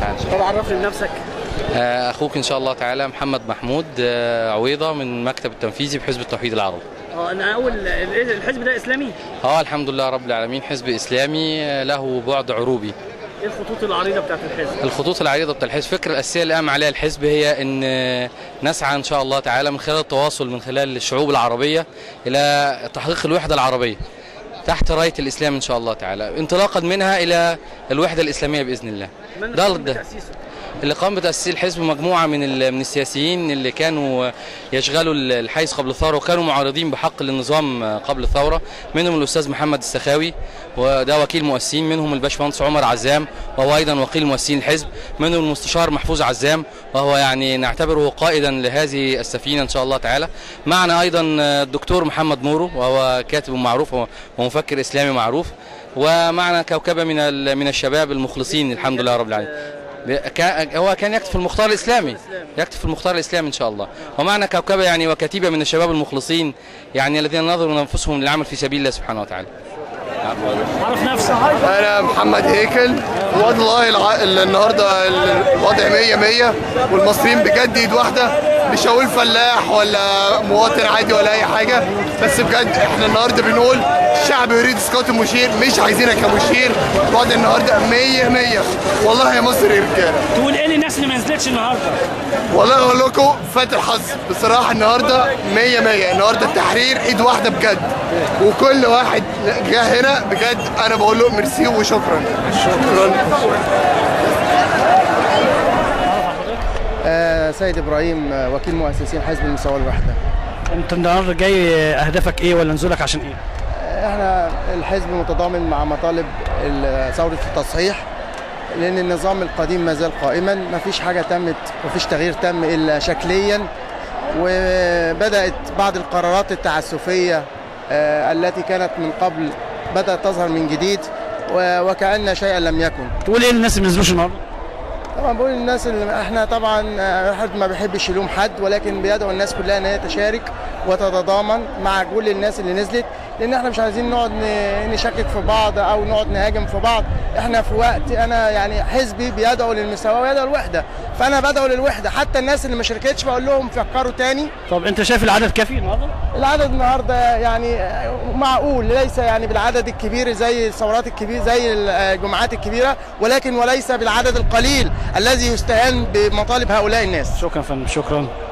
تعالى طب عرفني بنفسك آه، اخوك ان شاء الله تعالى محمد محمود آه، عويضه من مكتب التنفيذي بحزب التوحيد العربي اه انا اول الحزب ده اسلامي اه الحمد لله رب العالمين حزب اسلامي آه، له بعد عروبي ايه الخطوط العريضه بتاعت الحزب الخطوط العريضه بتاع الحزب الفكره الاساسيه اللي قام عليها الحزب هي ان آه، نسعى ان شاء الله تعالى من خلال التواصل من خلال الشعوب العربيه الى تحقيق الوحده العربيه تحت رايه الاسلام ان شاء الله تعالى انطلاقا منها الى الوحده الاسلاميه باذن الله من ده قام ده بتأسيسه؟ اللي قام بتأسيس الحزب مجموعة من ال- من السياسيين اللي كانوا يشغلوا ال- الحيز قبل الثورة وكانوا معارضين بحق للنظام قبل الثورة منهم الأستاذ محمد السخاوي وده وكيل مؤسسين منهم الباشمهندس عمر عزام وهو أيضا وكيل مؤسسين الحزب منهم المستشار محفوظ عزام وهو يعني نعتبره قائدا لهذه السفينة إن شاء الله تعالى معنا أيضا الدكتور محمد نورو وهو كاتب معروف ومفكر إسلامي معروف ومعنا كوكبة من ال- من الشباب المخلصين الحمد لله رب العالمين كان- هو كان يكتب في المختار الاسلامي يكتب في المختار الاسلامي ان شاء الله ومعنا كوكبه يعني وكتيبه من الشباب المخلصين يعني الذين نظروا من انفسهم للعمل في سبيل الله سبحانه وتعالى عرف نفسك انا محمد هيكل والله الع... النهارده الوضع 100 100 والمصريين بجد ايد واحده مش هقول فلاح ولا مواطن عادي ولا اي حاجه بس بجد احنا النهارده بنقول الشعب يريد اسقاط المشير مش عايزينك كمشير الوضع النهارده 100 100 والله يا مصر يا رجاله تقول ايه للناس اللي ما نزلتش النهارده والله اقول لكم فات الحظ بصراحه النهارده 100 100 النهارده التحرير ايد واحده بجد وكل واحد جه هنا بجد انا بقول له ميرسي وشكرا شكرا آه، سيد ابراهيم آه، وكيل مؤسسين حزب المساواه الوحده انت النهارده جاي اهدافك ايه ولا نزولك عشان ايه احنا الحزب متضامن مع مطالب ال- ثوره التصحيح لان النظام القديم ما زال قائما ما فيش حاجه تمت ما فيش تغيير تم الا شكليا وبدات بعض القرارات التعسفيه آه، التي كانت من قبل بدات تظهر من جديد و- وكأن شيئا لم يكن تقول ايه للناس اللي ما نزلوش النهارده طبعا بقول للناس اللي احنا طبعا آه، حد ما بيحبش يلوم حد ولكن بيدعو الناس كلها ان هي تشارك وتتضامن مع كل الناس اللي نزلت لان احنا مش عايزين نقعد ن- نشكك في بعض او نقعد نهاجم في بعض احنا في وقت انا يعني حزبي بيدعو للمساواه ويدعو للوحده فانا بدعو للوحده حتى الناس اللي ما شاركتش بقول لهم فكروا تاني طب انت شايف العدد كافي النهارده العدد النهارده يعني معقول ليس يعني بالعدد الكبير زي الثورات الكبيره زي الجمعات الكبيره ولكن وليس بالعدد القليل الذي يستهان بمطالب هؤلاء الناس شكرا يا فندم شكرا